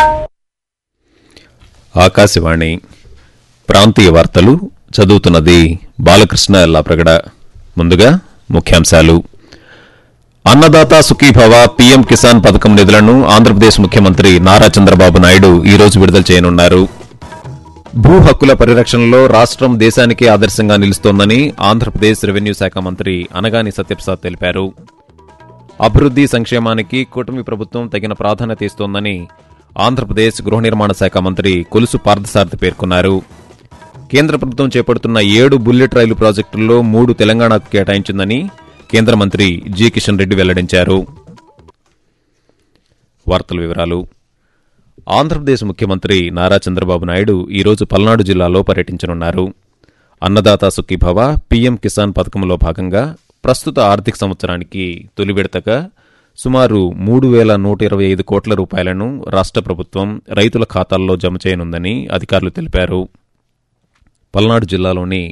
ఆకాశవాణి ప్రాంతీయ వార్తలు చదువుతున్నది బాలకృష్ణ ఎల్లాప్రగడ ముందుగా ముఖ్యాంశాలు అన్నదాత సుఖీభవ పీఎం కిసాన్ పథకం నిధులను ఆంధ్రప్రదేశ్ ముఖ్యమంత్రి నారా చంద్రబాబు నాయుడు ఈ రోజు విడుదల చేయనున్నారు భూ హక్కుల పరిరక్షణలో రాష్ట్రం దేశానికే ఆదర్శంగా నిలుస్తోందని ఆంధ్రప్రదేశ్ రెవెన్యూ శాఖ మంత్రి అనగాని సత్యప్రసాద్ తెలిపారు అభివృద్ది సంక్షేమానికి కూటమి ప్రభుత్వం తగిన ప్రాధాన్యత ఇస్తోందని ఆంధ్రప్రదేశ్ గృహ నిర్మాణ శాఖ మంత్రి కొలుసు పార్థసారథి పేర్కొన్నారు కేంద్ర ప్రభుత్వం చేపడుతున్న ఏడు బుల్లెట్ రైలు ప్రాజెక్టుల్లో మూడు తెలంగాణకు కేటాయించిందని కేంద్ర మంత్రి జి కిషన్ రెడ్డి వెల్లడించారు వార్తల వివరాలు ఆంధ్రప్రదేశ్ ముఖ్యమంత్రి నారా చంద్రబాబు నాయుడు ఈరోజు పల్నాడు జిల్లాలో పర్యటించనున్నారు అన్నదాత సుఖీభవ పీఎం కిసాన్ పథకంలో భాగంగా ప్రస్తుత ఆర్థిక సంవత్సరానికి తొలి విడతగా సుమారు మూడు వేల నూట ఇరవై ఐదు కోట్ల రూపాయలను రాష్ట్ర ప్రభుత్వం రైతుల ఖాతాల్లో జమ చేయనుందని అధికారులు తెలిపారు పల్నాడు జిల్లాలోని